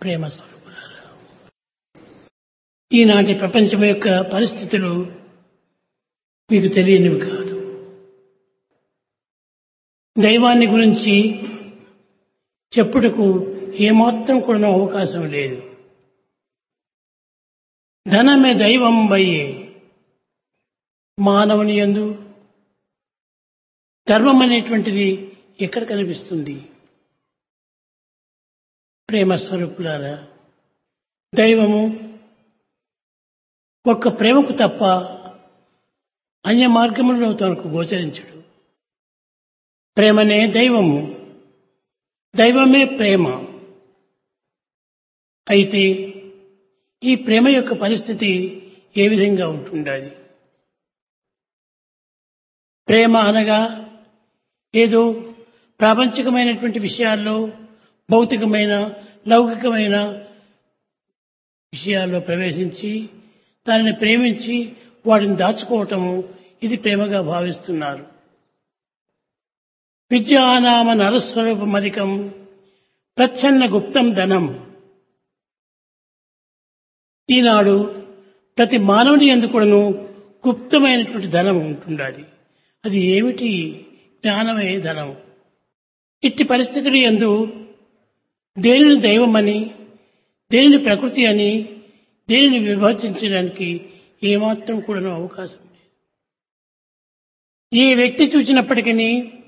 ప్రేమ స్వరూపులారా ఈనాటి ప్రపంచం యొక్క పరిస్థితులు మీకు తెలియనివి కాదు దైవాన్ని గురించి చెప్పుటకు ఏమాత్రం కూడా అవకాశం లేదు ధనమే దైవం బయ్యే మానవుని యందు ధర్మం అనేటువంటిది ఎక్కడ కనిపిస్తుంది ప్రేమ స్వరూపులారా దైవము ఒక్క ప్రేమకు తప్ప అన్య మార్గములలో తనకు గోచరించడు ప్రేమనే దైవము దైవమే ప్రేమ అయితే ఈ ప్రేమ యొక్క పరిస్థితి ఏ విధంగా ఉంటుండాలి ప్రేమ అనగా ఏదో ప్రాపంచికమైనటువంటి విషయాల్లో భౌతికమైన లౌకికమైన విషయాల్లో ప్రవేశించి దానిని ప్రేమించి వాటిని దాచుకోవటము ఇది ప్రేమగా భావిస్తున్నారు విద్యానామ నరస్వరూపమధికం ప్రచ్ఛన్న గుప్తం ధనం ఈనాడు ప్రతి మానవుని ఎందుకును గుప్తమైనటువంటి ధనం ఉంటుండాలి అది ఏమిటి జ్ఞానమే ధనం ఇట్టి పరిస్థితులు ఎందు దేనిని దైవమని దేనిని ప్రకృతి అని దేనిని విభజించడానికి ఏమాత్రం కూడా అవకాశం లేదు ఏ వ్యక్తి చూసినప్పటికీ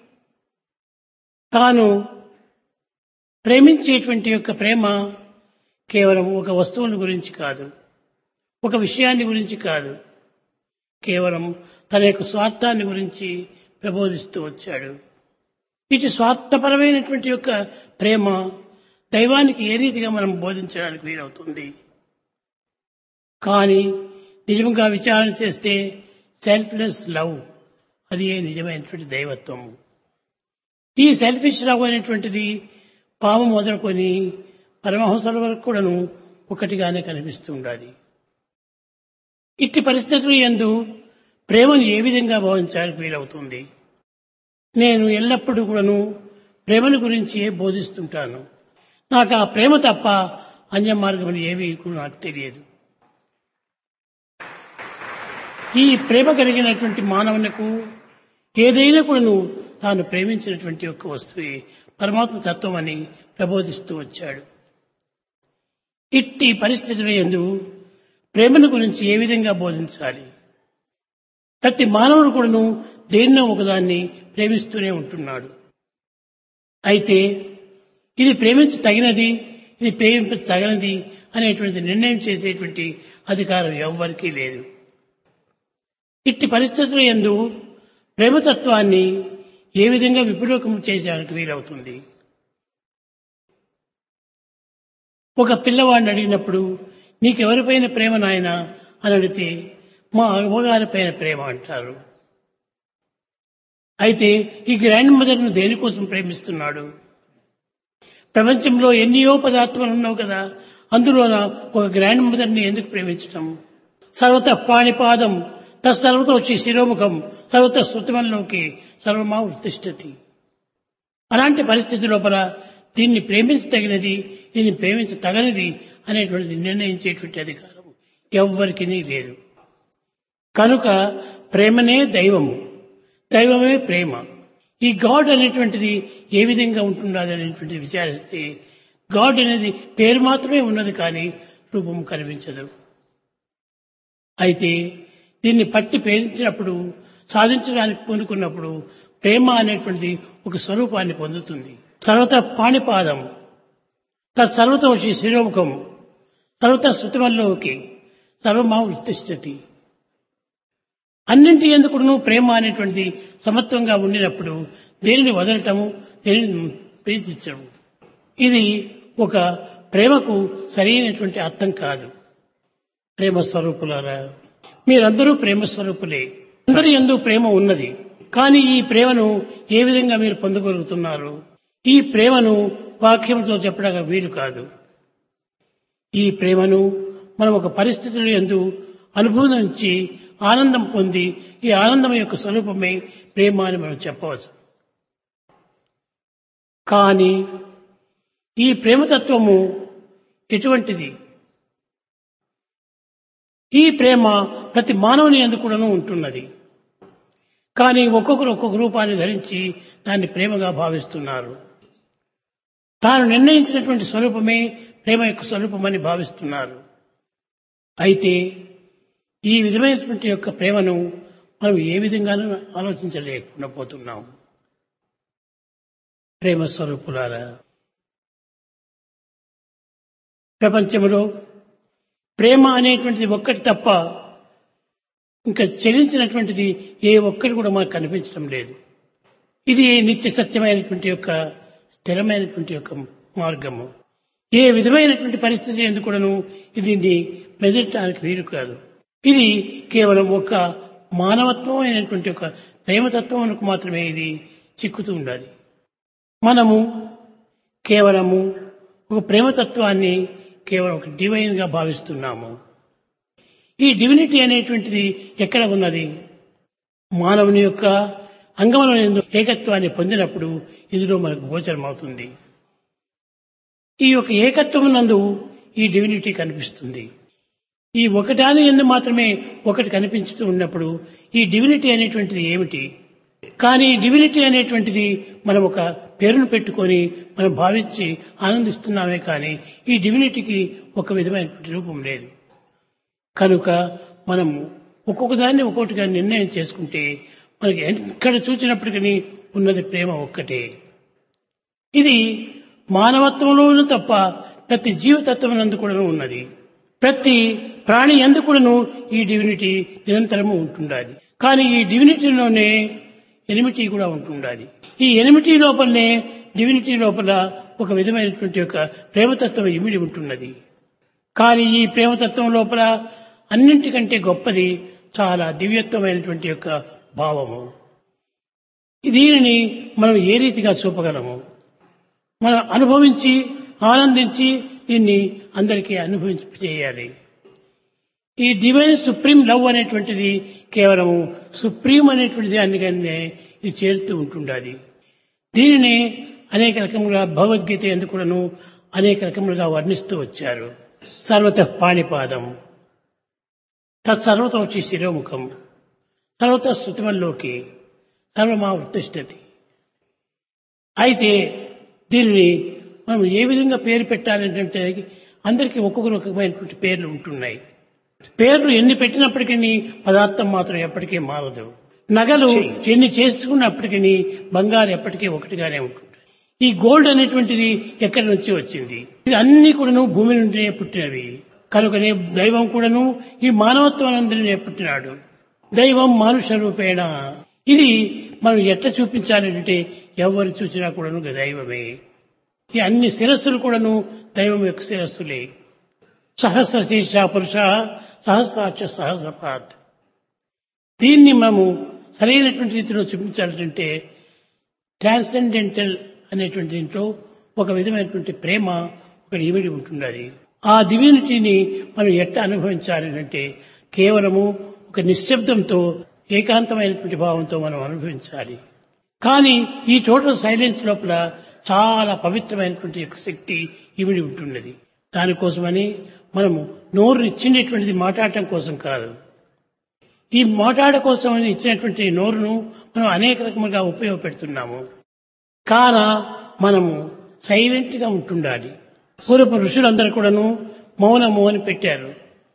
తాను ప్రేమించేటువంటి యొక్క ప్రేమ కేవలం ఒక వస్తువుల గురించి కాదు ఒక విషయాన్ని గురించి కాదు కేవలం తన యొక్క స్వార్థాన్ని గురించి ప్రబోధిస్తూ వచ్చాడు ఇటు స్వార్థపరమైనటువంటి యొక్క ప్రేమ దైవానికి ఏ రీతిగా మనం బోధించడానికి వీలవుతుంది కానీ నిజంగా విచారణ చేస్తే సెల్ఫ్లెస్ లవ్ అది నిజమైనటువంటి దైవత్వము ఈ సెల్ఫిష్ లవ్ అనేటువంటిది పాము మొదలుకొని పరమహంసల వరకు కూడాను ఒకటిగానే కనిపిస్తూ ఉండాలి ఇట్టి పరిస్థితులు ఎందు ప్రేమను ఏ విధంగా భావించడానికి వీలవుతుంది నేను ఎల్లప్పుడూ కూడాను ప్రేమను గురించి బోధిస్తుంటాను నాకు ఆ ప్రేమ తప్ప అన్య మార్గములు ఏవి కూడా నాకు తెలియదు ఈ ప్రేమ కలిగినటువంటి మానవులకు ఏదైనా కూడాను తాను ప్రేమించినటువంటి యొక్క వస్తువే పరమాత్మ తత్వం అని ప్రబోధిస్తూ వచ్చాడు ఇట్టి పరిస్థితుల ఎందు ప్రేమను గురించి ఏ విధంగా బోధించాలి ప్రతి మానవుడు కూడాను దేన్నో ఒకదాన్ని ప్రేమిస్తూనే ఉంటున్నాడు అయితే ఇది ప్రేమించ తగినది ఇది ప్రేమించ తగినది అనేటువంటి నిర్ణయం చేసేటువంటి అధికారం ఎవ్వరికీ లేదు ఇట్టి పరిస్థితుల ఎందు ప్రేమతత్వాన్ని ఏ విధంగా విపులోకం చేయడానికి వీలవుతుంది ఒక పిల్లవాడిని అడిగినప్పుడు నీకెవరిపైన ప్రేమ నాయన అని అడిగితే మా అమ్మగారి పైన ప్రేమ అంటారు అయితే ఈ గ్రాండ్ మదర్ను దేనికోసం ప్రేమిస్తున్నాడు ప్రపంచంలో ఎన్నో పదార్థాలు ఉన్నావు కదా అందులోన ఒక గ్రాండ్ మదర్ని ఎందుకు ప్రేమించటం సర్వత పాణిపాదం తత్సర్వత వచ్చి శిరోముఖం సర్వత శృతిమంలోకి సర్వమా ఉత్తిష్టతి అలాంటి పరిస్థితి లోపల దీన్ని ప్రేమించదగినది దీన్ని ప్రేమించతగనిది అనేటువంటిది నిర్ణయించేటువంటి అధికారం ఎవ్వరికి లేదు కనుక ప్రేమనే దైవము దైవమే ప్రేమ ఈ గాడ్ అనేటువంటిది ఏ విధంగా ఉంటున్నది అనేటువంటిది విచారిస్తే గాడ్ అనేది పేరు మాత్రమే ఉన్నది కానీ రూపం కనిపించదు అయితే దీన్ని పట్టి ప్రేమించినప్పుడు సాధించడానికి పూనుకున్నప్పుడు ప్రేమ అనేటువంటిది ఒక స్వరూపాన్ని పొందుతుంది సర్వత పాణిపాదం తత్సర్వత వచ్చి శిరోముఖం సర్వత శృతిమల్లోకి సర్వమా ఉత్తిష్టతి అన్నింటి ఎందుకును ప్రేమ అనేటువంటిది సమత్వంగా ఉండినప్పుడు దేనిని వదలటము దేనిని ప్రీతించడం ఇది ఒక ప్రేమకు సరైనటువంటి అర్థం కాదు ప్రేమ స్వరూపులారా మీరందరూ ప్రేమ స్వరూపులే అందరి ఎందు ప్రేమ ఉన్నది కానీ ఈ ప్రేమను ఏ విధంగా మీరు పొందగలుగుతున్నారు ఈ ప్రేమను వాక్యంతో చెప్పడానికి వీలు కాదు ఈ ప్రేమను మనం ఒక పరిస్థితులు ఎందు అనుభవించి ఆనందం పొంది ఈ ఆనందం యొక్క స్వరూపమే ప్రేమ అని మనం చెప్పవచ్చు కానీ ఈ ప్రేమతత్వము ఎటువంటిది ఈ ప్రేమ ప్రతి మానవుని ఎందుకు కూడాను ఉంటున్నది కానీ ఒక్కొక్కరు ఒక్కొక్క రూపాన్ని ధరించి దాన్ని ప్రేమగా భావిస్తున్నారు తాను నిర్ణయించినటువంటి స్వరూపమే ప్రేమ యొక్క స్వరూపమని భావిస్తున్నారు అయితే ఈ విధమైనటువంటి యొక్క ప్రేమను మనం ఏ విధంగానూ ఆలోచించలేకుండా పోతున్నాం ప్రేమ స్వరూపులారా ప్రపంచంలో ప్రేమ అనేటువంటిది ఒక్కటి తప్ప ఇంకా చెల్లించినటువంటిది ఏ ఒక్కటి కూడా మనకు కనిపించడం లేదు ఇది నిత్య సత్యమైనటువంటి యొక్క స్థిరమైనటువంటి యొక్క మార్గము ఏ విధమైనటువంటి పరిస్థితి ఎందుకు కూడాను ఇది మెదలటానికి వీలు కాదు ఇది కేవలం ఒక మానవత్వం అయినటువంటి ఒక ప్రేమతత్వమునకు మాత్రమే ఇది చిక్కుతూ ఉండాలి మనము కేవలము ఒక ప్రేమతత్వాన్ని కేవలం ఒక డివైన్ గా భావిస్తున్నాము ఈ డివినిటీ అనేటువంటిది ఎక్కడ ఉన్నది మానవుని యొక్క అంగముల యందు ఏకత్వాన్ని పొందినప్పుడు ఇందులో మనకు గోచరం అవుతుంది ఈ యొక్క ఏకత్వం నందు ఈ డివినిటీ కనిపిస్తుంది ఈ ఒకటాని ఎందు మాత్రమే ఒకటి కనిపించుతూ ఉన్నప్పుడు ఈ డివినిటీ అనేటువంటిది ఏమిటి కానీ డివినిటీ అనేటువంటిది మనం ఒక పేరును పెట్టుకొని మనం భావించి ఆనందిస్తున్నామే కానీ ఈ డివినిటీకి ఒక విధమైనటువంటి రూపం లేదు కనుక మనం ఒక్కొక్క దాన్ని ఒక్కొక్కటిగా నిర్ణయం చేసుకుంటే మనకి ఎక్కడ చూసినప్పటికీ ఉన్నది ప్రేమ ఒక్కటే ఇది మానవత్వంలోనూ తప్ప ప్రతి జీవతత్వం నందు కూడా ఉన్నది ప్రతి ప్రాణి ఎందు కూడాను ఈ డివినిటీ నిరంతరము ఉంటుండాలి కానీ ఈ డివినిటీలోనే ఎనిమిటీ కూడా ఉంటుండాలి ఈ ఎనిమిటీ లోపలనే డివినిటీ లోపల ఒక విధమైనటువంటి యొక్క ప్రేమతత్వం ఇమిడి ఉంటున్నది కానీ ఈ ప్రేమతత్వం లోపల అన్నింటికంటే గొప్పది చాలా దివ్యత్వమైనటువంటి యొక్క భావము దీనిని మనం ఏ రీతిగా చూపగలము మనం అనుభవించి ఆనందించి దీన్ని అందరికీ అనుభవించి చేయాలి ఈ డివైన్ సుప్రీం లవ్ అనేటువంటిది కేవలం సుప్రీం అనేటువంటి దానిగానే ఇది చేరుతూ ఉంటుండాలి దీనిని అనేక రకములుగా భగవద్గీత ఎందుకును అనేక రకములుగా వర్ణిస్తూ వచ్చారు సర్వత పాణిపాదం తత్సర్వతం వచ్చి శిరోముఖం సర్వత శృతిమల్లోకి సర్వమా ఉత్తిష్టతి అయితే దీనిని మనం ఏ విధంగా పేరు పెట్టాలంటే అందరికీ ఒక్కొక్కరు ఒక్కొక్కమైనటువంటి పేర్లు ఉంటున్నాయి పేర్లు ఎన్ని పెట్టినప్పటికీ పదార్థం మాత్రం ఎప్పటికీ మారదు నగలు ఎన్ని చేసుకున్నప్పటికీ బంగారు ఎప్పటికీ ఒకటిగానే ఉంటుంది ఈ గోల్డ్ అనేటువంటిది ఎక్కడి నుంచి వచ్చింది ఇది అన్ని కూడాను భూమి నుండినే పుట్టినవి కనుకనే దైవం కూడాను ఈ మానవత్వానందరినే పుట్టినాడు దైవం మానుష రూపేణ ఇది మనం ఎట్లా చూపించాలి అంటే ఎవరు చూసినా కూడాను దైవమే ఈ అన్ని శిరస్సులు కూడాను దైవం యొక్క శిరస్సులే సహస్ర శీర్ష పురుష సహస్రాక్ష సహస్రపాత్ దీన్ని మనము సరైనటువంటి రీతిలో చూపించాలంటే ట్రాన్సెండెంటల్ అనేటువంటి దీంట్లో ఒక విధమైనటువంటి ప్రేమ ఒక ఇమిడి ఉంటుండాలి ఆ డివినిటీని మనం ఎట్లా అనుభవించాలి అంటే కేవలము ఒక నిశ్శబ్దంతో ఏకాంతమైనటువంటి భావంతో మనం అనుభవించాలి కానీ ఈ టోటల్ సైలెన్స్ లోపల చాలా పవిత్రమైనటువంటి యొక్క శక్తి ఇమిడి ఉంటున్నది దానికోసమని మనము నోరు ఇచ్చినటువంటిది మాట్లాడటం కోసం కాదు ఈ మాట్లాడ కోసం ఇచ్చినటువంటి నోరును మనం అనేక రకములుగా ఉపయోగపెడుతున్నాము కాన మనము సైలెంట్ గా ఉంటుండాలి పూర్వపు ఋషులందరూ కూడాను మౌనము అని పెట్టారు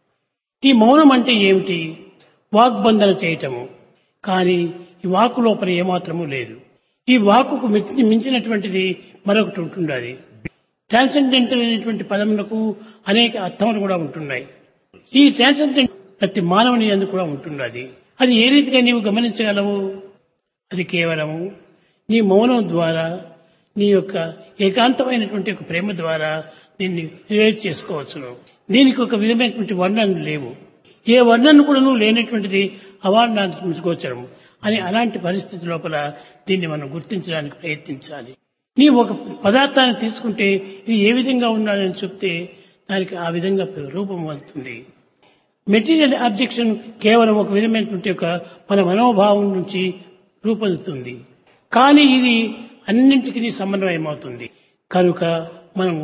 ఈ మౌనం అంటే ఏమిటి వాగ్బంధన చేయటము కానీ ఈ వాక్కు లోపల ఏమాత్రము లేదు ఈ వాక్కుకు మించి మించినటువంటిది మరొకటి ఉంటుండాలి ట్రాన్సెండెంటల్ అనేటువంటి పదములకు అనేక అర్థములు కూడా ఉంటున్నాయి ఈ ట్రాన్సెండెంట్ ప్రతి మానవుని అందు కూడా ఉంటున్నది అది ఏ రీతిగా నీవు గమనించగలవు అది కేవలము నీ మౌనం ద్వారా నీ యొక్క ఏకాంతమైనటువంటి ఒక ప్రేమ ద్వారా దీన్ని రిలేట్ చేసుకోవచ్చును దీనికి ఒక విధమైనటువంటి వర్ణనలు లేవు ఏ వర్ణన కూడా నువ్వు లేనటువంటిది అవార్డాన్ని గోచరము అని అలాంటి పరిస్థితి లోపల దీన్ని మనం గుర్తించడానికి ప్రయత్నించాలి నీ ఒక పదార్థాన్ని తీసుకుంటే ఇది ఏ విధంగా ఉండాలని చెప్తే దానికి ఆ విధంగా రూపం వస్తుంది మెటీరియల్ ఆబ్జెక్షన్ కేవలం ఒక విధమైనటువంటి ఒక మన మనోభావం నుంచి రూపొందుతుంది కానీ ఇది అన్నింటికి సమన్వయం అవుతుంది కనుక మనము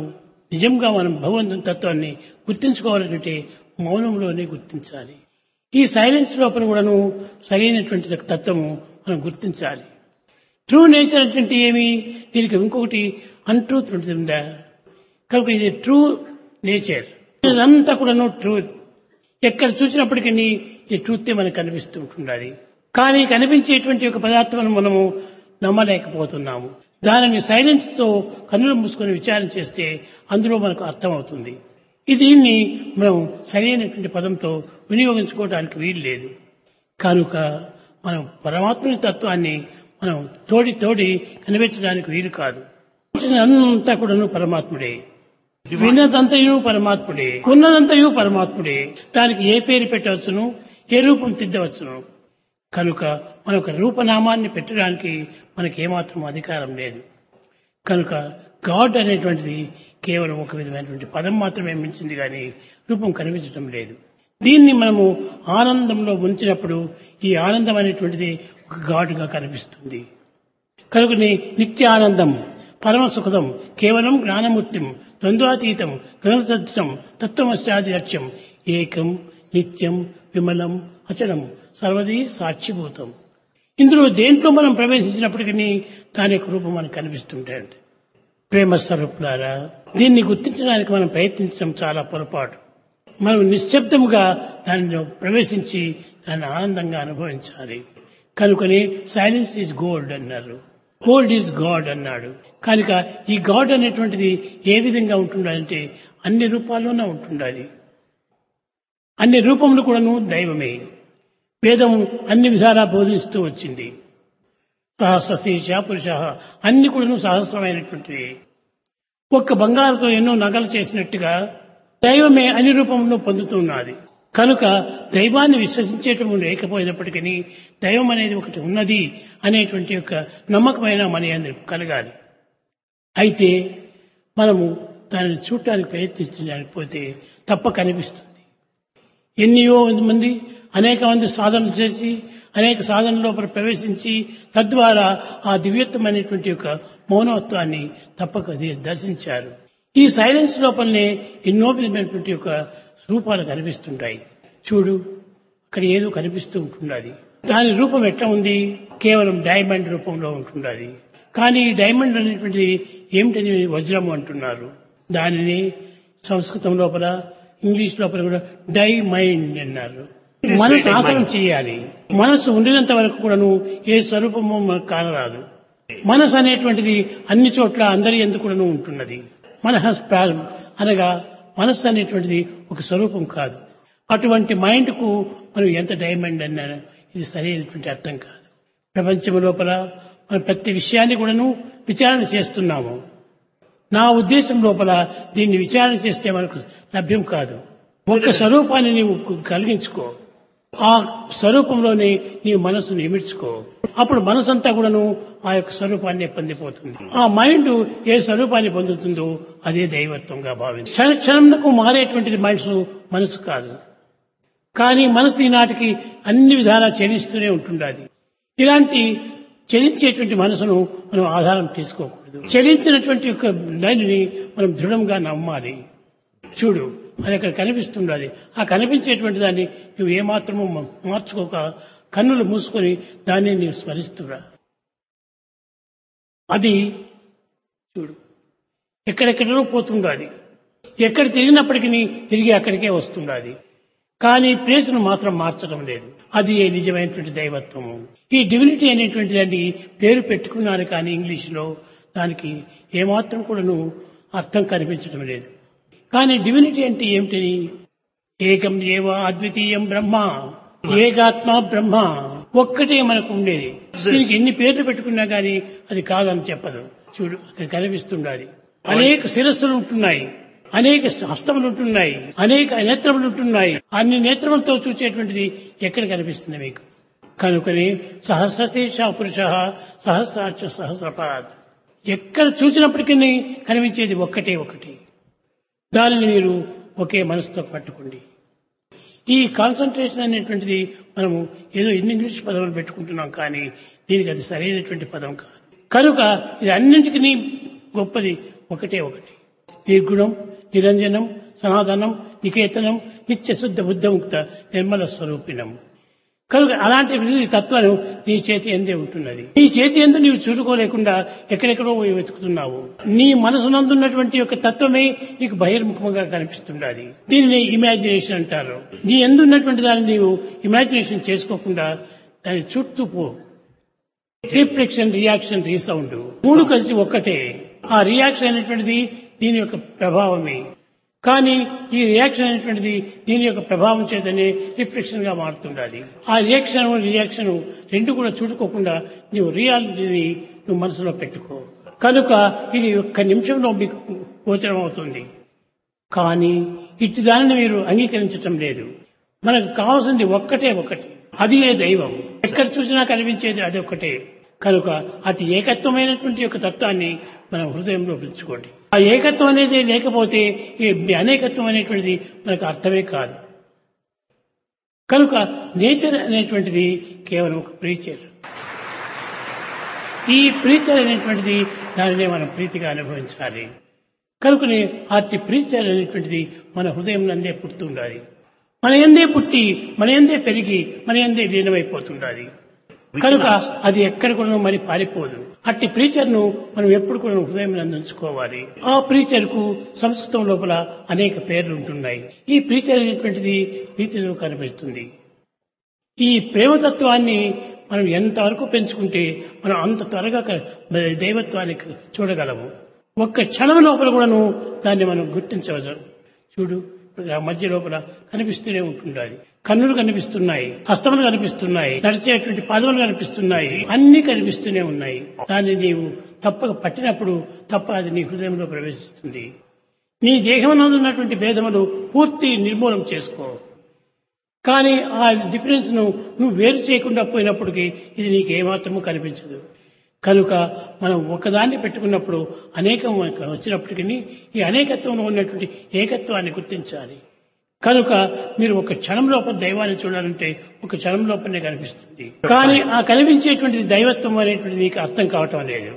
నిజంగా మనం భగవంతుని తత్వాన్ని గుర్తించుకోవాలంటే మౌనంలోనే గుర్తించాలి ఈ సైలెన్స్ లోపల కూడాను సరైనటువంటి తత్వము మనం గుర్తించాలి ట్రూ నేచర్ అంటే ఏమి దీనికి ఇంకొకటి అన్ట్రూత్ ఉంటుందా కనుక ఇది ట్రూ నేచర్ ఇదంతా కూడాను ట్రూత్ ఎక్కడ చూసినప్పటికీ ఈ ట్రూతే మనకు కనిపిస్తూ ఉంటుండాలి కానీ కనిపించేటువంటి ఒక పదార్థం మనము నమ్మలేకపోతున్నాము దానిని సైలెన్స్ తో కన్నులు మూసుకొని విచారణ చేస్తే అందులో మనకు అర్థమవుతుంది ఇది దీన్ని మనం సరైనటువంటి పదంతో వినియోగించుకోవడానికి వీలు లేదు కనుక మనం పరమాత్మని తత్వాన్ని మనం తోడి తోడి కనిపించడానికి వీలు కాదు అంతా కూడాను పరమాత్ముడే విన్నదంతయు పరమాత్ముడే ఉన్నదంతయు పరమాత్ముడే దానికి ఏ పేరు పెట్టవచ్చును ఏ రూపం తిద్దవచ్చును కనుక మన ఒక రూపనామాన్ని పెట్టడానికి మనకి ఏమాత్రం అధికారం లేదు కనుక గాడ్ అనేటువంటిది కేవలం ఒక విధమైనటువంటి పదం మాత్రమే మించింది కానీ రూపం కనిపించడం లేదు దీన్ని మనము ఆనందంలో ఉంచినప్పుడు ఈ ఆనందం అనేటువంటిది ఒక గాడుగా కనిపిస్తుంది కనుకని నిత్యానందం పరమ సుఖదం కేవలం జ్ఞానమూర్తిం ద్వంద్వాతీతం గణతత్వం తత్వమస్యాది లక్ష్యం ఏకం నిత్యం విమలం అచలం సర్వదీ సాక్షిభూతం ఇందులో దేంట్లో మనం ప్రవేశించినప్పటికీ దాని యొక్క రూపం మనకు కనిపిస్తుంటాయండి ప్రేమ స్వరూపులారా దీన్ని గుర్తించడానికి మనం ప్రయత్నించడం చాలా పొరపాటు మనం నిశ్శబ్దముగా దానిలో ప్రవేశించి దాన్ని ఆనందంగా అనుభవించాలి కనుకని సైలెన్స్ ఈజ్ గోల్డ్ అన్నారు గోల్డ్ ఈజ్ గాడ్ అన్నాడు కనుక ఈ గాడ్ అనేటువంటిది ఏ విధంగా ఉంటుండాలంటే అన్ని రూపాల్లోనే ఉంటుండాలి అన్ని రూపములు కూడాను దైవమే వేదం అన్ని విధాలా బోధిస్తూ వచ్చింది సహస్ర శీర్ష పురుష అన్ని కూడాను సహస్రమైనటువంటివి ఒక్క బంగారుతో ఎన్నో నగలు చేసినట్టుగా దైవమే అన్ని రూపంలో పొందుతున్నది కనుక దైవాన్ని విశ్వసించేటము లేకపోయినప్పటికీ దైవం అనేది ఒకటి ఉన్నది అనేటువంటి యొక్క నమ్మకమైన మన అందరి కలగాలి అయితే మనము దానిని చూడటానికి ప్రయత్నించలేకపోతే తప్ప కనిపిస్తుంది ఎన్నో మంది అనేక మంది సాధనలు చేసి అనేక సాధన లోపల ప్రవేశించి తద్వారా ఆ దివ్యత్వమైనటువంటి యొక్క మౌనత్వాన్ని తప్పక దర్శించారు ఈ సైలెన్స్ లోపలనే ఎన్నో విధమైనటువంటి యొక్క రూపాలు కనిపిస్తుంటాయి చూడు అక్కడ ఏదో కనిపిస్తూ ఉంటున్నది దాని రూపం ఎట్లా ఉంది కేవలం డైమండ్ రూపంలో ఉంటున్నది కానీ ఈ డైమండ్ అనేటువంటిది ఏమిటని వజ్రము అంటున్నారు దానిని సంస్కృతం లోపల ఇంగ్లీష్ లోపల కూడా డై మైండ్ అన్నారు మనసు ఆసనం చేయాలి మనసు ఉండినంత వరకు కూడాను ఏ స్వరూపము మనకు కానరాదు మనసు అనేటువంటిది అన్ని చోట్ల అందరి ఎందుకు కూడాను ఉంటున్నది మనహస్ ప్రారం అనగా మనస్సు అనేటువంటిది ఒక స్వరూపం కాదు అటువంటి మైండ్కు మనం ఎంత డైమండ్ అన్నా ఇది సరైనటువంటి అర్థం కాదు ప్రపంచం లోపల మనం ప్రతి విషయాన్ని కూడాను విచారణ చేస్తున్నాము నా ఉద్దేశం లోపల దీన్ని విచారణ చేస్తే మనకు లభ్యం కాదు ఒక్క స్వరూపాన్ని నీవు కలిగించుకో ఆ స్వరూపంలోనే నీవు మనసును ఇమిడ్చుకో అప్పుడు మనసంతా కూడాను ఆ యొక్క స్వరూపాన్ని పొందిపోతుంది ఆ మైండ్ ఏ స్వరూపాన్ని పొందుతుందో అదే దైవత్వంగా భావించి క్షణ క్షణంకు మారేటువంటిది మనసు మనసు కాదు కానీ మనసు ఈనాటికి అన్ని విధాలా చెలిస్తూనే ఉంటుండాలి ఇలాంటి చలించేటువంటి మనసును మనం ఆధారం తీసుకోకూడదు చలించినటువంటి యొక్క దానిని మనం దృఢంగా నమ్మాలి చూడు అది అక్కడ కనిపిస్తుండాలి ఆ కనిపించేటువంటి దాన్ని నువ్వు ఏమాత్రము మార్చుకోక కన్నులు మూసుకొని దాన్ని నీవు స్మరిస్తురా అది చూడు ఎక్కడెక్కడో పోతుండాలి ఎక్కడ తిరిగినప్పటికీ తిరిగి అక్కడికే వస్తుండాలి కానీ ప్లేసును మాత్రం మార్చడం లేదు అది నిజమైనటువంటి దైవత్వము ఈ డివినిటీ అనేటువంటి దాన్ని పేరు పెట్టుకున్నారు కానీ ఇంగ్లీష్లో దానికి ఏమాత్రం కూడాను అర్థం కనిపించడం లేదు కానీ డివినిటీ అంటే ఏమిటని ఏకం ఏవ అద్వితీయం బ్రహ్మ ఏకాత్మ బ్రహ్మ ఒక్కటే మనకు ఉండేది దీనికి ఎన్ని పేర్లు పెట్టుకున్నా కానీ అది కాదని చెప్పదు చూడు అక్కడ కనిపిస్తుండాలి అనేక శిరస్సులు ఉంటున్నాయి అనేక హస్తములు ఉంటున్నాయి అనేక నేత్రములు ఉంటున్నాయి అన్ని నేత్రములతో చూసేటువంటిది ఎక్కడ కనిపిస్తుంది మీకు కనుకని సహస్రశీర్ష పురుష సహస్రాక్ష సహస్రపాద్ ఎక్కడ చూసినప్పటికీ కనిపించేది ఒక్కటే ఒకటి దానిని మీరు ఒకే మనసుతో పట్టుకోండి ఈ కాన్సన్ట్రేషన్ అనేటువంటిది మనము ఏదో ఇన్ని ఇంగ్లీష్ పదములు పెట్టుకుంటున్నాం కానీ దీనికి అది సరైనటువంటి పదం కాదు కనుక ఇది అన్నింటికి గొప్పది ఒకటే ఒకటి నిర్గుణం నిరంజనం సనాతనం నికేతనం నిత్య శుద్ధ బుద్ధముక్త నిర్మల స్వరూపిణం కనుక అలాంటి ఈ తత్వాలు నీ చేతి ఎందే ఉంటున్నది నీ చేతి ఎందు నీవు చూడుకోలేకుండా ఎక్కడెక్కడో పోయి వెతుకుతున్నావు నీ మనసునందున్నటువంటి యొక్క తత్వమే నీకు బహిర్ముఖంగా కనిపిస్తుండాలి దీనిని ఇమాజినేషన్ అంటారు నీ ఎందున్నటువంటి దాన్ని నీవు ఇమాజినేషన్ చేసుకోకుండా దాని చుట్టూ పో రిఫ్లెక్షన్ రియాక్షన్ రీసౌండ్ మూడు కలిసి ఒక్కటే ఆ రియాక్షన్ అనేటువంటిది దీని యొక్క ప్రభావమే కానీ ఈ రియాక్షన్ అనేటువంటిది దీని యొక్క ప్రభావం చేతనే రిఫ్లెక్షన్ గా మారుతుండాలి ఆ రియాక్షన్ రియాక్షన్ రెండు కూడా చూడుకోకుండా నువ్వు రియాలిటీని నువ్వు మనసులో పెట్టుకో కనుక ఇది ఒక్క నిమిషంలో మీకు గోచరం అవుతుంది కానీ ఇట్టి దానిని మీరు అంగీకరించటం లేదు మనకు కావాల్సింది ఒక్కటే ఒకటి అది ఏ దైవం ఎక్కడ చూసినా కనిపించేది అది ఒక్కటే కనుక అతి ఏకత్వమైనటువంటి యొక్క తత్వాన్ని మనం హృదయంలో పెంచుకోండి ఆ ఏకత్వం అనేది లేకపోతే ఈ అనేకత్వం అనేటువంటిది మనకు అర్థమే కాదు కనుక నేచర్ అనేటువంటిది కేవలం ఒక ప్రీచర్ ఈ ప్రీచర్ అనేటువంటిది దానినే మనం ప్రీతిగా అనుభవించాలి కనుకనే అతి ప్రీచర్ అనేటువంటిది మన హృదయం నందే పుడుతుండాలి మన ఎందే పుట్టి మన ఎందే పెరిగి మన ఎందే లీనమైపోతుండాలి కనుక అది ఎక్కడ కూడా మరి పారిపోదు అట్టి ప్రీచర్ ను మనం ఎప్పుడు కూడా హృదయం అందించుకోవాలి ఆ ప్రీచర్ కు సంస్కృతం లోపల అనేక పేర్లు ఉంటున్నాయి ఈ ప్రీచర్ అనేటువంటిది నీతిలో కనిపిస్తుంది ఈ ప్రేమతత్వాన్ని మనం ఎంతవరకు పెంచుకుంటే మనం అంత త్వరగా క- దైవత్వానికి చూడగలము ఒక్క క్షణం లోపల కూడాను దాన్ని మనం గుర్తించవచ్చు చూడు ఆ మధ్య లోపల కనిపిస్తూనే ఉంటుండాలి కన్నులు కనిపిస్తున్నాయి హస్తములు కనిపిస్తున్నాయి నడిచేటువంటి పాదములు కనిపిస్తున్నాయి అన్ని కనిపిస్తూనే ఉన్నాయి దాన్ని నీవు తప్పక పట్టినప్పుడు తప్ప అది నీ హృదయంలో ప్రవేశిస్తుంది నీ దేహమునందు ఉన్నటువంటి భేదములు పూర్తి నిర్మూలన చేసుకో కానీ ఆ డిఫరెన్స్ ను నువ్వు వేరు చేయకుండా పోయినప్పటికీ ఇది నీకు ఏమాత్రము కనిపించదు కనుక మనం ఒకదాన్ని పెట్టుకున్నప్పుడు అనేకం మనకు వచ్చినప్పటికీ ఈ అనేకత్వంలో ఉన్నటువంటి ఏకత్వాన్ని గుర్తించాలి కనుక మీరు ఒక క్షణం లోపల దైవాన్ని చూడాలంటే ఒక క్షణం లోపలనే కనిపిస్తుంది కానీ ఆ కనిపించేటువంటి దైవత్వం అనేటువంటి నీకు అర్థం కావటం లేదు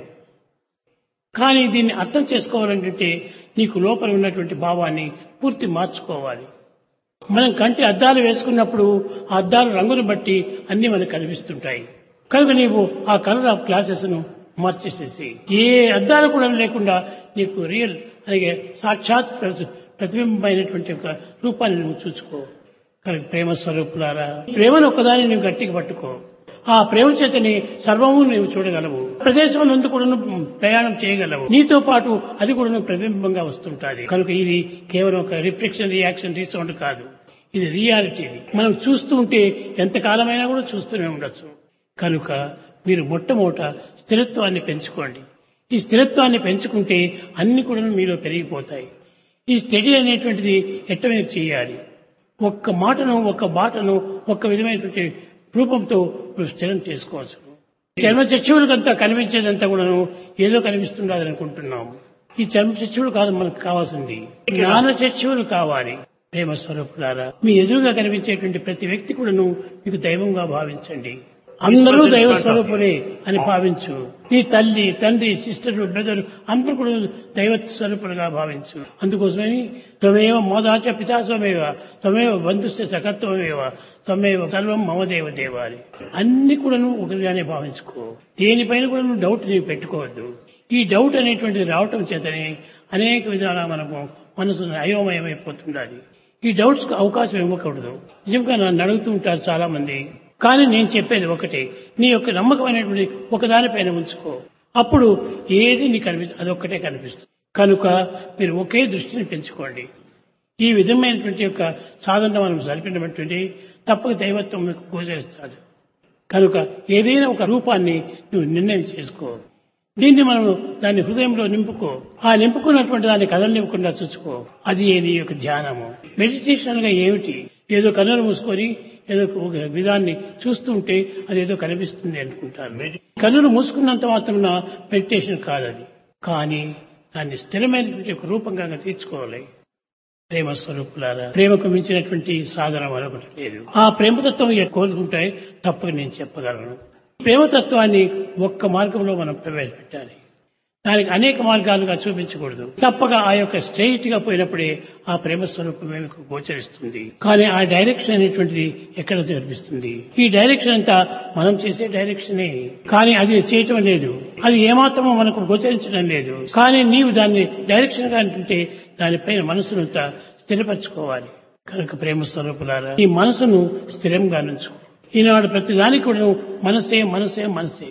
కానీ దీన్ని అర్థం చేసుకోవాలంటే నీకు లోపల ఉన్నటువంటి భావాన్ని పూర్తి మార్చుకోవాలి మనం కంటి అద్దాలు వేసుకున్నప్పుడు ఆ అద్దాల రంగును బట్టి అన్ని మనకు కనిపిస్తుంటాయి కనుక నీవు ఆ కలర్ ఆఫ్ క్లాసెస్ ను మార్చేసేసి ఏ అద్దాలు కూడా లేకుండా నీకు రియల్ అలాగే సాక్షాత్ ప్రతి- ప్రతిబింబమైనటువంటి ఒక రూపాన్ని నువ్వు చూసుకో కనుక ప్రేమ స్వరూపులారా ప్రేమను ఒక్కదాన్ని నువ్వు గట్టిగా పట్టుకో ఆ ప్రేమ చేతని సర్వము నీవు చూడగలవు ప్రదేశం నందు కూడా ప్రయాణం చేయగలవు నీతో పాటు అది కూడా ప్రతిబింబంగా వస్తుంటాది కనుక ఇది కేవలం ఒక రిఫ్లెక్షన్ రియాక్షన్ రీసౌండ్ కాదు ఇది రియాలిటీ ఇది మనం చూస్తూ ఉంటే ఎంతకాలమైనా కూడా చూస్తూనే ఉండొచ్చు కనుక మీరు మొట్టమొదట స్థిరత్వాన్ని పెంచుకోండి ఈ స్థిరత్వాన్ని పెంచుకుంటే అన్ని కూడా మీలో పెరిగిపోతాయి ఈ స్టడీ అనేటువంటిది ఎట్ట మీరు చేయాలి ఒక్క మాటను ఒక్క బాటను ఒక్క విధమైనటువంటి రూపంతో మీరు స్థిరం చేసుకోవచ్చు చర్మ చక్షువులకంతా కనిపించేదంతా కూడాను ఏదో కనిపిస్తుండదు అనుకుంటున్నాము ఈ చర్మ చక్షువులు కాదు మనకు కావాల్సింది జ్ఞాన చక్షువులు కావాలి ప్రేమ స్వరూపులారా మీ ఎదురుగా కనిపించేటువంటి ప్రతి వ్యక్తి కూడాను మీకు దైవంగా భావించండి అందరూ దైవ స్వరూపులే అని భావించు నీ తల్లి తండ్రి సిస్టర్ బ్రదర్ అందరూ కూడా దైవ స్వరూపులుగా భావించు అందుకోసమని త్వమేవ మోదాచ పితాస్వమేవ త్వమేవ బంధుస్థ సకత్వమేవ త్వమేవ సర్వం మమదేవ దేవాలి అన్ని కూడాను ఒకరిగానే భావించుకో దేనిపైన కూడా నువ్వు డౌట్ నీవు పెట్టుకోవద్దు ఈ డౌట్ అనేటువంటిది రావటం చేతనే అనేక విధాలా మనకు మనసు అయోమయమైపోతుండాలి ఈ డౌట్స్ కు అవకాశం ఇవ్వకూడదు నిజంగా నన్ను అడుగుతూ ఉంటారు చాలా మంది కానీ నేను చెప్పేది ఒకటే నీ యొక్క నమ్మకమైనటువంటి ఒకదానిపైన ఉంచుకో అప్పుడు ఏది నీ కనిపిస్తుంది అదొక్కటే కనిపిస్తుంది కనుక మీరు ఒకే దృష్టిని పెంచుకోండి ఈ విధమైనటువంటి యొక్క సాధన మనం జరిపినటువంటి తప్పక దైవత్వం మీకు గోచరిస్తాడు కనుక ఏదైనా ఒక రూపాన్ని నువ్వు నిర్ణయం చేసుకో దీన్ని మనం దాన్ని హృదయంలో నింపుకో ఆ నింపుకున్నటువంటి దాన్ని కదలనివ్వకుండా చూసుకో అది నీ యొక్క ధ్యానము మెడిటేషన్ గా ఏమిటి ఏదో కన్నులు మూసుకొని ఏదో ఒక విధాన్ని చూస్తుంటే అది ఏదో కనిపిస్తుంది అనుకుంటారు కన్నులు మూసుకున్నంత మాత్రం మెడిటేషన్ కాదు అది కానీ దాన్ని స్థిరమైనటువంటి ఒక రూపంగా తీర్చుకోవాలి ప్రేమ స్వరూపులారా ప్రేమకు మించినటువంటి సాధన మరొకటి లేదు ఆ ప్రేమతత్వం ఎ- కోరుకుంటే తప్పక నేను చెప్పగలను ప్రేమతత్వాన్ని ఒక్క మార్గంలో మనం ప్రవేశపెట్టాలి దానికి అనేక మార్గాలుగా చూపించకూడదు తప్పక ఆ యొక్క స్ట్రైట్ గా పోయినప్పుడే ఆ ప్రేమ స్వరూపం మీకు గోచరిస్తుంది కానీ ఆ డైరెక్షన్ అనేటువంటిది ఎక్కడ కనిపిస్తుంది ఈ డైరెక్షన్ అంతా మనం చేసే డైరెక్షనే కానీ అది చేయటం లేదు అది ఏమాత్రమో మనకు గోచరించడం లేదు కానీ నీవు దాన్ని డైరెక్షన్ గా అంటుంటే దానిపైన మనసునంతా స్థిరపరచుకోవాలి కనుక ప్రేమ స్వరూపులారా ఈ మనసును స్థిరంగా నుంచు ఈనాడు ప్రతి దానికి కూడా మనసే మనసే మనసే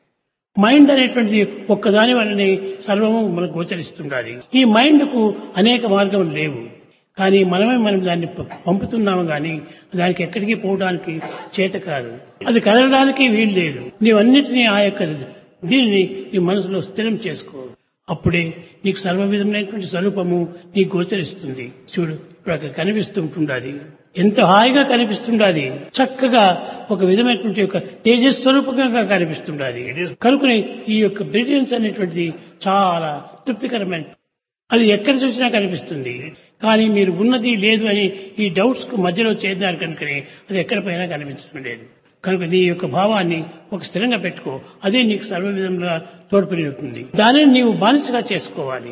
మైండ్ అనేటువంటిది ఒక్కదాని వల్లనే సర్వము మనకు గోచరిస్తుండాలి ఈ మైండ్ కు అనేక మార్గములు లేవు కానీ మనమే మనం దాన్ని ప- పంపుతున్నాము కానీ దానికి ఎక్కడికి పోవడానికి చేత కాదు అది కదలడానికి వీలు లేదు నీవన్నిటినీ ఆ యొక్క దీనిని నీ మనసులో స్థిరం చేసుకో అప్పుడే నీకు సర్వ విధమైనటువంటి స్వరూపము నీకు గోచరిస్తుంది చూడు ఇప్పుడు అక్కడ కనిపిస్తుంటుండాలి ఎంత హాయిగా కనిపిస్తుండాలి చక్కగా ఒక విధమైనటువంటి యొక్క తేజస్వరూపంగా కనిపిస్తుండాలి కనుకనే ఈ యొక్క బ్రిలియన్స్ అనేటువంటిది చాలా తృప్తికరమైన అది ఎక్కడ చూసినా కనిపిస్తుంది కానీ మీరు ఉన్నది లేదు అని ఈ డౌట్స్ కు మధ్యలో చేద్దారు కనుకనే అది ఎక్కడ పైన కనిపించడం లేదు కనుక నీ యొక్క భావాన్ని ఒక స్థిరంగా పెట్టుకో అదే నీకు సర్వ విధంగా తోడ్పడి అవుతుంది దానిని నీవు బానిసగా చేసుకోవాలి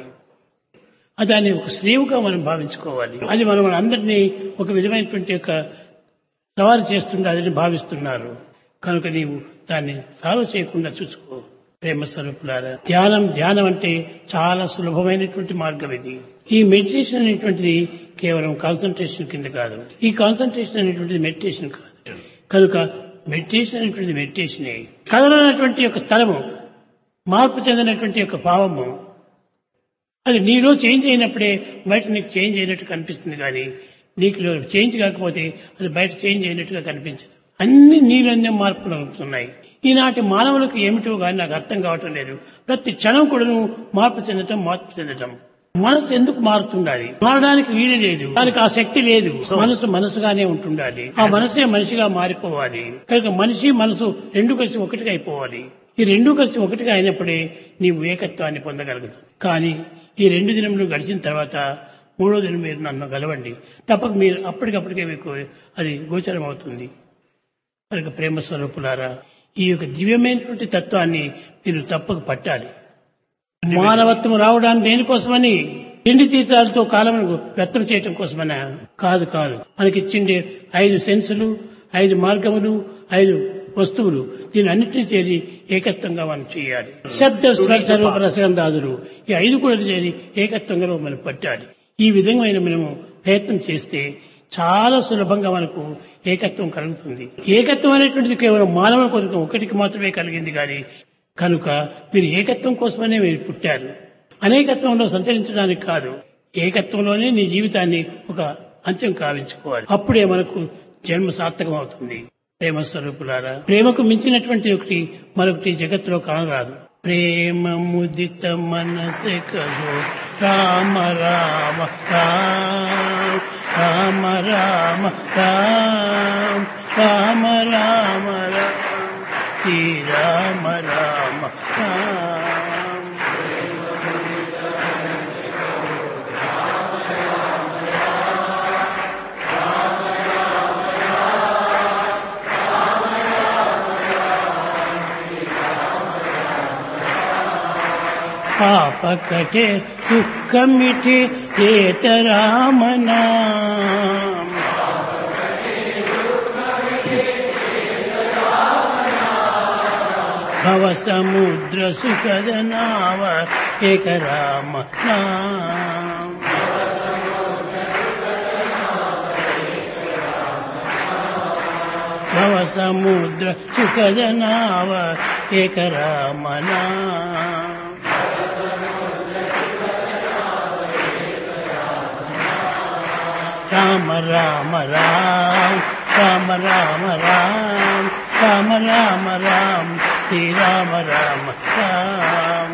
అది దాన్ని ఒక స్త్రీవుగా మనం భావించుకోవాలి అది మనం అందరినీ ఒక విధమైనటువంటి యొక్క సవాలు చేస్తుండాలని భావిస్తున్నారు కనుక నీవు దాన్ని ఫాలో చేయకుండా చూసుకో ప్రేమ స్వరూపులారా ధ్యానం ధ్యానం అంటే చాలా సులభమైనటువంటి మార్గం ఇది ఈ మెడిటేషన్ అనేటువంటిది కేవలం కాన్సన్ట్రేషన్ కింద కాదు ఈ కాన్సన్ట్రేషన్ అనేటువంటిది మెడిటేషన్ కాదు కనుక మెడిటేషన్ అనేటువంటిది మెడిటేషనే కదలనటువంటి యొక్క స్థలము మార్పు చెందినటువంటి యొక్క భావము అది నీలో చేంజ్ అయినప్పుడే బయట నీకు చేంజ్ అయినట్టు కనిపిస్తుంది కానీ నీకు చేంజ్ కాకపోతే అది బయట చేంజ్ అయినట్టుగా కనిపించదు అన్ని నీలన్నీ మార్పులు అవుతున్నాయి ఈనాటి మానవులకు ఏమిటో కానీ నాకు అర్థం కావటం లేదు ప్రతి క్షణం కూడాను మార్పు చెందటం మార్పు చెందటం మనసు ఎందుకు మారుతుండాలి మారడానికి వీలు లేదు దానికి ఆ శక్తి లేదు మనసు మనసుగానే ఉంటుండాలి ఆ మనసే మనిషిగా మారిపోవాలి కనుక మనిషి మనసు రెండు కలిసి ఒకటిగా అయిపోవాలి ఈ రెండు కలిసి ఒకటిగా అయినప్పుడే నీవు ఏకత్వాన్ని పొందగలుగుతావు కానీ ఈ రెండు దినములు గడిచిన తర్వాత మూడో దినం మీరు నన్ను గలవండి తప్పక మీరు అప్పటికప్పటికే మీకు అది గోచరం అవుతుంది కనుక ప్రేమ స్వరూపులారా ఈ యొక్క దివ్యమైనటువంటి తత్వాన్ని మీరు తప్పక పట్టాలి మానవత్వం రావడానికి దేనికోసమని తిండి తీర్థాలతో కాలం వ్యర్థం చేయటం కోసమనా కాదు కాదు మనకిచ్చిండే ఐదు సెన్సులు ఐదు మార్గములు ఐదు వస్తువులు దీని అన్నింటినీ చేరి ఏకత్వంగా మనం చేయాలి శబ్ద స్వర స్వరూప రసగంధాదులు ఈ ఐదు కూడా చేరి ఏకత్వంగా మనం పట్టాలి ఈ విధమైన మనము ప్రయత్నం చేస్తే చాలా సులభంగా మనకు ఏకత్వం కలుగుతుంది ఏకత్వం అనేటువంటిది కేవలం మానవుల కొరకు ఒకటికి మాత్రమే కలిగింది కానీ కనుక మీరు ఏకత్వం కోసమనే మీరు పుట్టారు అనేకత్వంలో సంచరించడానికి కాదు ఏకత్వంలోనే నీ జీవితాన్ని ఒక అంత్యం కావించుకోవాలి అప్పుడే మనకు జన్మ సార్థకం అవుతుంది ప్రేమ స్వరూపులారా ప్రేమకు మించినటువంటి ఒకటి మరొకటి జగత్తులో కానరాదు ప్రేమ ముదిత మనసే కదో రామ రామ రామ రామ రామ రామ రామ రామ రామ శ్రీ రామ రామ రామ పాపకటే దుఃఖమిటే ఏత రామనా భవ సముద్ర సుఖద నావ ఏక రామ నామ భవ సముద్ర సుఖద నావ ఏక రామ నామ రామ రామ రామ రామ రామ రామ రామ రామ రామ శ్రీ రామ రామ రామ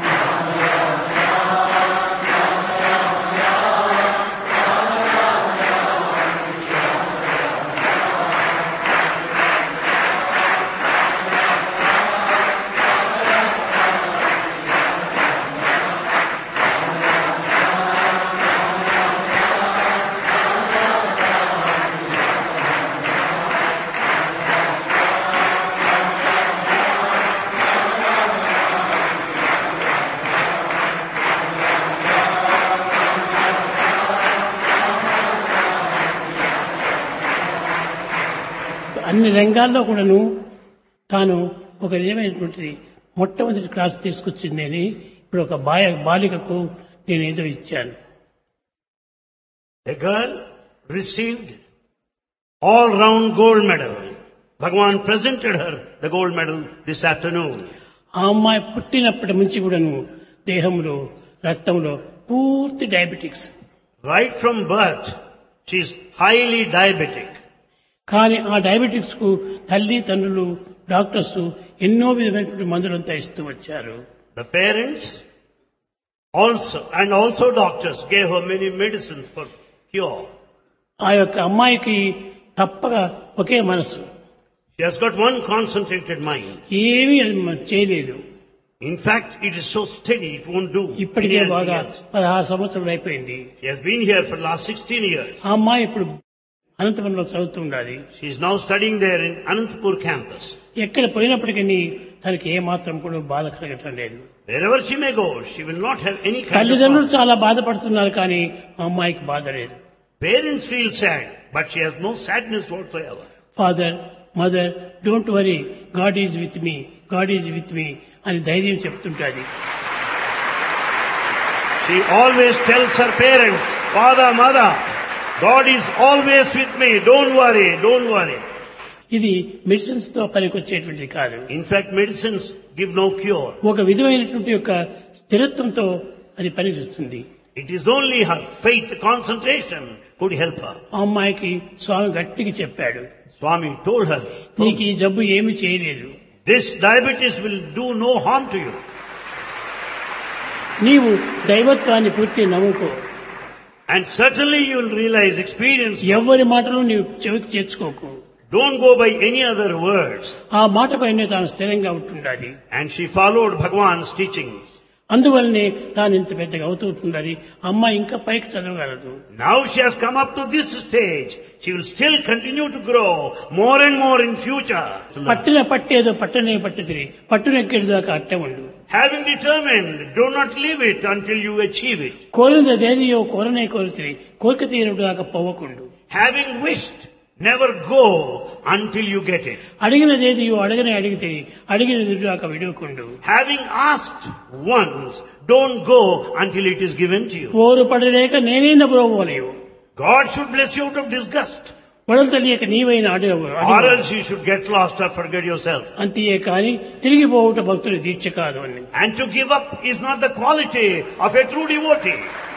అన్ని రంగాల్లో కూడాను తాను ఒక నిజమైనటువంటిది మొట్టమొదటి క్లాస్ తీసుకొచ్చింది అని ఇప్పుడు ఒక బాయ బాలికకు నేను ఏదో ఇచ్చాను A girl received all-round gold medal. Bhagavan presented her the gold medal this afternoon. ఆ అమ్మాయి పుట్టినప్పటి నుంచి కూడాను దేహంలో రక్తంలో పూర్తి diabetics Right from birth, she is highly diabetic. కానీ ఆ డయాబెటిక్స్ కు తల్లి తండ్రులు డాక్టర్స్ ఎన్నో విధమైనటువంటి మందులంతా ఇస్తూ వచ్చారు The parents also, and also doctors gave her many medicines for cure. ఆ యొక్క అమ్మాయికి తప్పక ఒకే మనసు She has got one concentrated mind. ఏమీ అది మ- చేయలేదు In fact, it is so steady, it won't do. ఇప్పటికే anything బాగా else. పదహారు సంవత్సరాలు అయిపోయింది She has been here for the last 16 years. ఆ అమ్మాయి ఇప్పుడు అనంతపురంలో చదువుతూ ఉండాలి She is now studying there in Anantapur campus. ఎక్కడ పోయినప్పటికీ తనకి ఏ మాత్రం కూడా బాధ కలగటం లేదు Wherever she may go, she will not have any kind of తల్లిదండ్రులు problem. చాలా బాధపడుతున్నారు కానీ ఆ అమ్మాయికి బాధ లేదు Parents feel sad, but she has no sadness whatsoever. Father mother don't worry god is with me god is with me అని ధైర్యం చెప్తుంటుంది She always tells her parents, Father, Mother, God is always with me. Don't worry, don't worry. ఇది medicines తో పనికొచ్చేటువంటిది కాదు In fact, medicines give no cure. ఒక విధమైనటువంటి యొక్క స్థిరత్వంతో అది పనిచేస్తుంది It is only her faith, concentration could help her. ఆ అమ్మాయికి స్వామి గట్టిగా చెప్పాడు Swami told her, నీకు ఈ జబ్బు ఏమీ చేయలేదు this diabetes will do no harm to you. నీవు దైవత్వాన్ని పూర్తి నమ్ముకో And certainly you will realize, experience, ఎవరి మాటలు నీవు చెవికి చేర్చుకోకు don't go by any other words. ఆ మాట పైన తాను స్థిరంగా ఉంటుండాలి And she followed Bhagwan's teachings. అందువల్లనే తాను ఇంత పెద్దగా అవుతూ ఉంటుండాలి అమ్మాయి ఇంకా పైకి చదవగలదు Now she has come up to this stage. She will still continue to grow more and more in future. పట్టిన పట్టేదో పట్టనే పట్టితిరి పట్టునెక్కేది దాకా అట్టే ఉండు Having determined, do not leave it until you achieve it. కోరినదేదియో కోరనే కోరితిరి కోరిక తీరుడు దాకా పోవకుండు Having wished, never go until you get it. అడిగినదేదియో అడగనే అడిగితే అడిగినది దాకా విడువకుండు Having asked once, don't go until it is given to you. పోరు పడలేక నేనే నవ్వులేవు God should bless you out of disgust. పొడలు తెలియక నీవైన అడగవు Or else you should get lost or forget yourself. అంతే కాని తిరిగి పోవుట భక్తుని దీక్ష కాదు అని And to give up is not the quality of a true devotee.